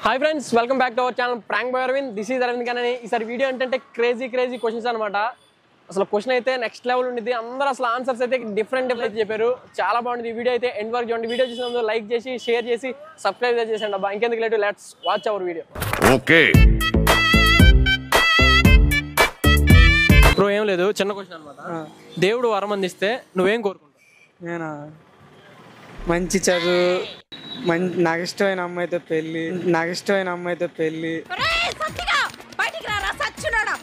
Hi friends welcome back to our channel prank by Aravind this is Aravind కానీ ఈసారి video ఏంటంటే crazy crazy questions అనమాట అసలు క్వశ్చన్ అయితే నెక్స్ట్ లెవెల్ ఉండిద్ది అందరూ అసలు ఆన్సర్స్ అయితే డిఫరెంట్ డిఫరెంట్ చెప్పారు చాలా బాగుంది ఈ వీడియో అయితే ఎండ్ వరకు చూడండి వీడియో చూసినందుకు లైక్ చేసి షేర్ చేసి సబ్స్క్రైబ్ చేసేయండి అబ్బా ఇంకెందుకు late let's watch our video okay ఇప్పుడు ఏం లేదు చిన్న క్వశ్చన్ అనమాట దేవుడు వరం అందిస్తే నువ్వేం కోరుకుంటావు నేను మంచి చదువు మం నాకు ఇష్టమైన అమ్మాయితో పెళ్ళి నాకు ఇష్టమైన అమ్మాయితో పెళ్ళి ఒరేయ్, సత్తిగా బయటికి రారా సచ్చినోడా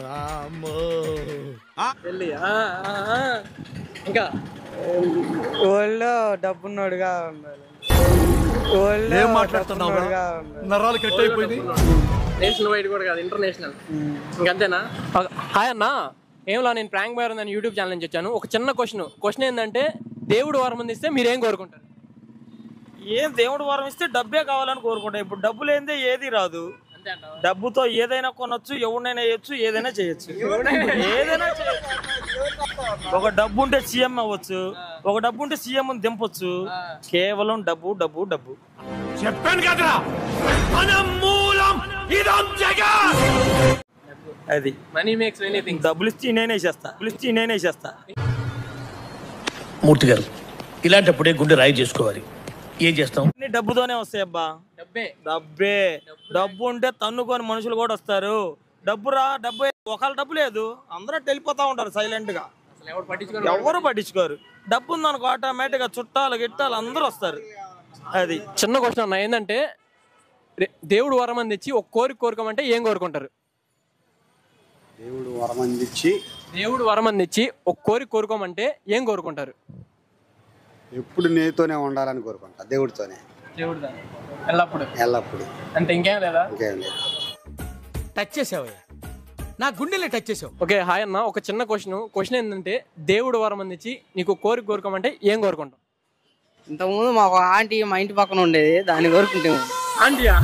వెళ్ళి ఆ, ఆ, ఆ. ఇంకా ఓల్డ్లో డబ్బున్నోడుగా ఉండాలి ఓల్డ్ ఏం మాట్లాడుతున్నావు ఉండాలి నరాలు కట్ అయిపోయింది నేషనల్ వైడ్ కూడా కాదు ఇంటర్నేషనల్ ఇంకంతేనా హాయ్ అన్న ఏంలా నేను ప్రాంక్ బయర్ అని యూట్యూబ్ ఛానల్ నుంచి వచ్చాను ఒక చిన్న క్వశ్చన్ క్వశ్చన్ ఏంటంటే దేవుడు వరం అందిస్తే మీరేం కోరుకుంటారు ఏం దేవుడు వరం ఇస్తే డబ్బే కావాలని కోరుకుంటా ఇప్పుడు డబ్బు లేనిదే ఏది రాదు అంతే అంటావా? డబ్బుతో ఏదైనా కొనొచ్చు ఎవరినైనా వేయచ్చు ఏదైనా చేయొచ్చు ఏదైనా చేయొచ్చు ఒక డబ్బు ఉంటే సీఎం అవ్వచ్చు ఒక డబ్బు ఉంటే సీఎం దింపొచ్చు కేవలం డబ్బు డబ్బు డబ్బు చెప్పాను కదరా మన మూలం ఇదం జగన్ అది మనీ మేక్స్ ఎనీథింగ్ డబ్బులు ఇచ్చి నేనే చేస్తా డబ్బులు ఇచ్చి నేనే చేస్తా మూర్తి గారు ఇలాంటప్పుడే గుండె రాయి చేసుకోవాలి ఏం చేస్తాం అన్ని డబ్బుతోనే వస్తాయి అబ్బా డబ్బే డబ్బే డబ్బు ఉంటే తన్నుకొని మనుషులు కూడా వస్తారు డబ్బు రా డబ్బు ఒకళ్ళ డబ్బు లేదు అందరూ అటు వెళ్ళిపోతా ఉంటారు సైలెంట్ గా అసలు ఎవరు పట్టించుకోరు ఎవరు పట్టించుకోరు డబ్బు ఉందనుకో ఆటోమేటిక్ గా చుట్టాలు గిట్టాలు అందరూ వస్తారు అది చిన్న క్వశ్చన్ అన్న ఏంటంటే రే- దేవుడు వరం అందించి ఒక కోరిక కోరుకోమంటే ఏం కోరుకుంటారు దేవుడు వరం అందించి దేవుడు వరం అందించి ఒక కోరిక కోరుకోమంటే ఏం కోరుకుంటారు ఎప్పుడు నీతోనే ఉండాలని కోరుకుంటా దేవుడితోనే దేవుడు ఎల్లప్పుడు ఎల్లప్పుడు అంటే ఇంకేం లేదా ఇంకేం లేదు టచ్ చేసావయ్యా నా గుండెలే టచ్ చేసావు ఓకే హాయ్ అన్న ఒక చిన్న క్వశ్చన్ క్వశ్చన్ ఏంటంటే దేవుడు వరం అందించి నీకు కోరిక కోరుకోమంటే ఏం కోరుకుంటాం ఇంతకుముందు మాకు ఆంటీ మా ఇంటి పక్కన ఉండేది దాన్ని కోరుకుంటే ఆంటీయా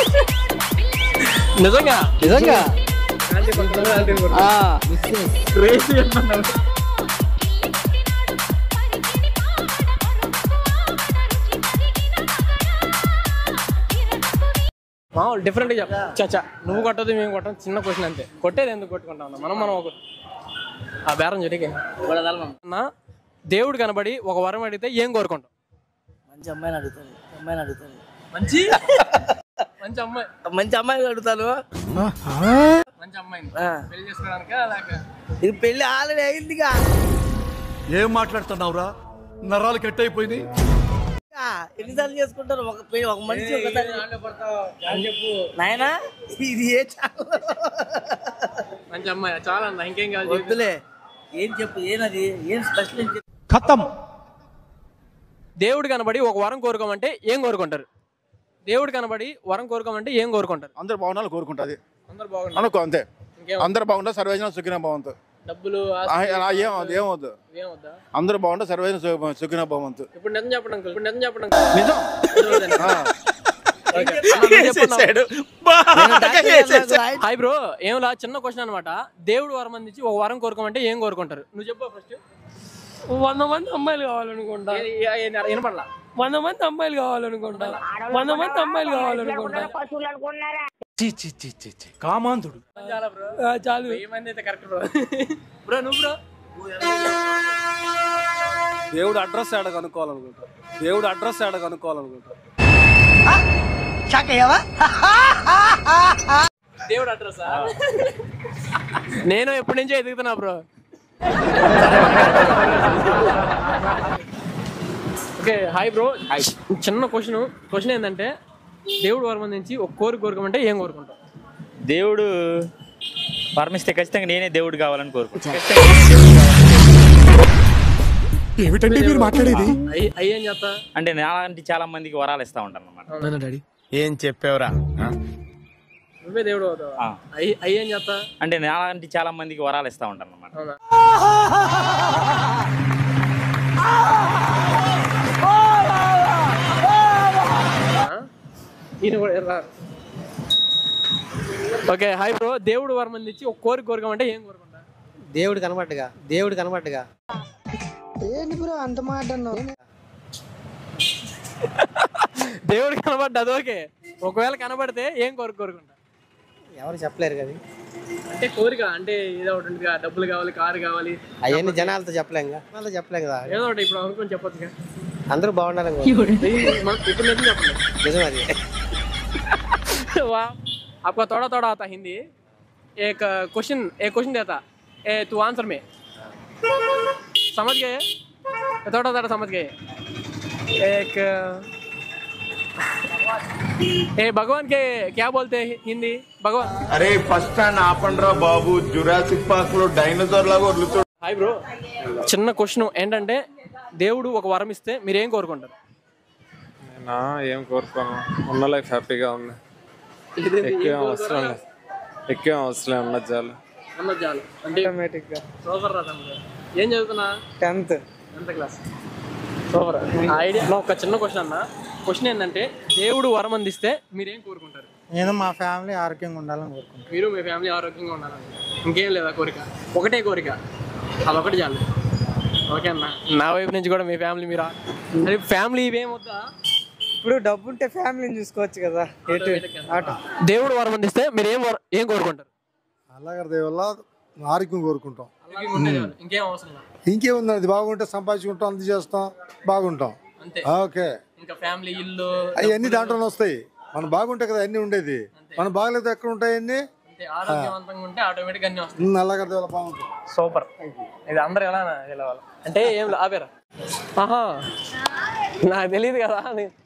నిజంగా నిజంగా ఆంటీ పక్కన ఆంటీ కొడుకు. ఆ, Crazy అన్నావు. మామూలు డిఫరెంట్ చచ్చా నువ్వు కొట్టదు మేము కొట్టం చిన్న క్వశ్చన్ అంతే కొట్టేది ఎందుకు కొట్టుకుంటా ఉన్నా మనం మనం ఒక ఆ బేరం జరిగే అన్న దేవుడు కనబడి ఒక వరం అడిగితే ఏం కోరుకుంటాం మంచి అమ్మాయిని అడుగుతాను అమ్మాయిని అడుగుతాను మంచి మంచి అమ్మాయి మంచి అమ్మాయిని అడుగుతాను మంచి అమ్మాయిని ఆ. పెళ్లి చేసుకోవడానికా లేక ఇది పెళ్లి ఆల్రెడీ అయిందిగా ఏం మాట్లాడుతున్నావురా నరాలు కట్ అయిపోయింది ఎన్నిసార్లు చేసుకుంటారు ఒక పెళ్లి ఒక మనిషి ఒకసారి నాయనా ఇది ఏ ఛానల్ మంచి అమ్మాయి చాలా అన్న ఇంకేం కాదు వద్దులే ఏం చెప్పు ఏనది ఏం స్పెషల్ ఏం చెప్పు ఖతం దేవుడు కనబడి ఒక వరం కోరుకోమంటే ఏం కోరుకుంటారు దేవుడు కనబడి వరం కోరుకోమంటే ఏం కోరుకుంటారు అందరు బాగుండాలని కోరుకుంటుంది అందరు బాగుంటారు అనుకో అంతే ఇంకేం అందరు బాగుంటే సర్వేజన సుఖిన బాగుంది డబ్బులు ఆస్తి, ఏమవుతుంది ఏమవుద్దు ఏం వద్దా అందరూ బాగుంటే సర్వేజన సుఖిన బాగుంది ఇప్పుడు నిజం చెప్పండి అంకుల్ ఇప్పుడు నిజం చెప్పండి నిజం ఆ. హాయ్ బ్రో ఏంలా చిన్న క్వశ్చన్ అనమాట దేవుడు వరం అందించి ఒక వరం కోరుకోమంటే ఏం కోరుకుంటారు నువ్వు చెప్పు ఫస్ట్ వంద మంది అమ్మాయిలు కావాలనుకుంటా వినపడలా వంద మంది అమ్మాయిలు కావాలనుకుంటా వంద మంది అమ్మాయిలు కావాలనుకుంటా కామాంధుడు చాలా బ్రో చాలు వెయ్యి మంది అయితే కరెక్ట్ బ్రో బ్రో నువ్వు బ్రో దేవుడు అడ్రస్ ఏడ కనుక్కోవాలనుకుంటా దేవుడు అడ్రస్ ఏడ కనుక్కోవాలనుకుంటా దేవుడు అడ్రస్ నేను ఎప్పటి నుంచో ఎదుగుతున్నా బ్రో ఓకే హాయ్ బ్రో చిన్న క్వశ్చన్ క్వశ్చన్ ఏంటంటే దేవుడు వరం అందించి ఒక కోరిక కోరుకోమంటే ఏం కోరుకుంటాం దేవుడు పరమిస్తే ఖచ్చితంగా నేనే దేవుడు కావాలని కోరుకుంటాను ఏమిటండి మీరు మాట్లాడేది అయ్యి అయ్యి ఏం చేస్తా అంటే నాలాంటి చాలా మందికి వరాలు ఇస్తా ఉంటాను అనమాట ఏం చెప్పావురా నువ్వే దేవుడు అవుతావా ఆ. అయ్యి అయ్యి ఏం చేస్తా అంటే నాలాంటి చాలా మందికి వరాలు ఇస్తా ఉంటాను అనమాట అవునా ఈయన కూడా ఎర్రా. ఓకే హాయ్ బ్రో దేవుడు వరం అందించి ఒక కోరిక కోరుకోమంటే ఏం కోరుకుంటా దేవుడు కనబట్టుగా దేవుడు కనబట్టుగా ఏంటి బ్రో అంత మాట అన్నావు దేవుడు కనబడ్డా అది ఓకే ఒకవేళ కనబడితే ఏం కోరిక కోరుకుంటా ఎవరు చెప్పలేరు కదా అంటే కోరిక అంటే ఏదో ఒకటి ఉంటుంది కదా, డబ్బులు కావాలి కారు కావాలి అవన్నీ జనాలతో చెప్పలేం కదా జనాలతో చెప్పలేం కదా ఏదో ఒకటి ఇప్పుడు అనుకుని చెప్పొచ్చు అందరూ బాగుండాలని ఇప్పుడు నిజం చెప్పండి నిజం అది वाह आपका थोड़ा थोड़ा आता हिंदी एक क्वेश्चन एक क्वेश्चन देता ए तू आंसर में समझ गए थोड़ा थोड़ा समझ गए एक ए भगवान के क्या बोलते हैं हिंदी भगवान అరే ఫస్ట్ స్టాండ్ ఆపండ్రా బాబు జురాసిక్ పార్క్ లో డైనోసార్ లాగా వదులుతాడు హాయ్ బ్రో చిన్న క్వశ్చన్ ఏంటంటే దేవుడు ఒక వరం ఇస్తే మీరు ఏం కోరుకుంటారు నా ఏం కోరుకోను ఉన్న లైఫ్ హ్యాపీగా ఉంది ఎక్కువ అవసరం లేదు ఎక్కువ అవసరం లేదు ఉన్నది చాలు అన్నది చాలు అంటే ఆటోమేటిక్గా సూపర్ రా తమ్ముడు. ఏం చదువుతున్నా టెన్త్ ఎంత క్లాస్ సూపర్ ఐడియా నా ఒక చిన్న క్వశ్చన్ అన్న క్వశ్చన్ ఏంటంటే దేవుడు వరం అందిస్తే మీరేం కోరుకుంటారు నేను మా ఫ్యామిలీ ఆరోగ్యంగా ఉండాలని కోరుకుంటున్నాను మీరు మీ ఫ్యామిలీ ఆరోగ్యంగా ఉండాలని ఇంకేం లేదా కోరిక ఒకటే కోరిక అదొకటి చాలు ఓకే అన్న నా వైపు నుంచి కూడా మీ ఫ్యామిలీ మీరు అది ఫ్యామిలీ ఇవేం వద్దా ఇప్పుడు డబ్బు ఉంటే ఫ్యామిలీని చూసుకోవచ్చు కదా ఎటు ఆటో దేవుడు వరం అందిస్తే మీరు ఏం వర- ఏం కోరుకుంటారు అలాగే వల్ల ఆరోగ్యం కోరుకుంటాం ఆరోగ్యంగా ఉంటే చాలు. ఇంకేం అవసరం లేదు ఇంకేముంది అది బాగుంటే సంపాదించుకుంటాం అంత చేస్తాం బాగుంటాం అంతే ఓకే ఇంకా ఫ్యామిలీ ఇల్లు అవన్నీ దాంట్లోనే వస్తాయి మనం బాగుంటే కదా అన్ని ఉండేది మనం బాగలేదు ఎక్కడ ఉంటాయి అన్ని అంటే ఆరోగ్యవంతంగా ఉంటే ఆటోమేటిక్ అన్ని వస్తాయి అలాగే వల్ల బాగుంటుంది సూపర్ ఇది అందరు ఎలా గెలవాలి అంటే ఏం లే- ఆపేరా ఆహా నాకు తెలియదు కదా నేను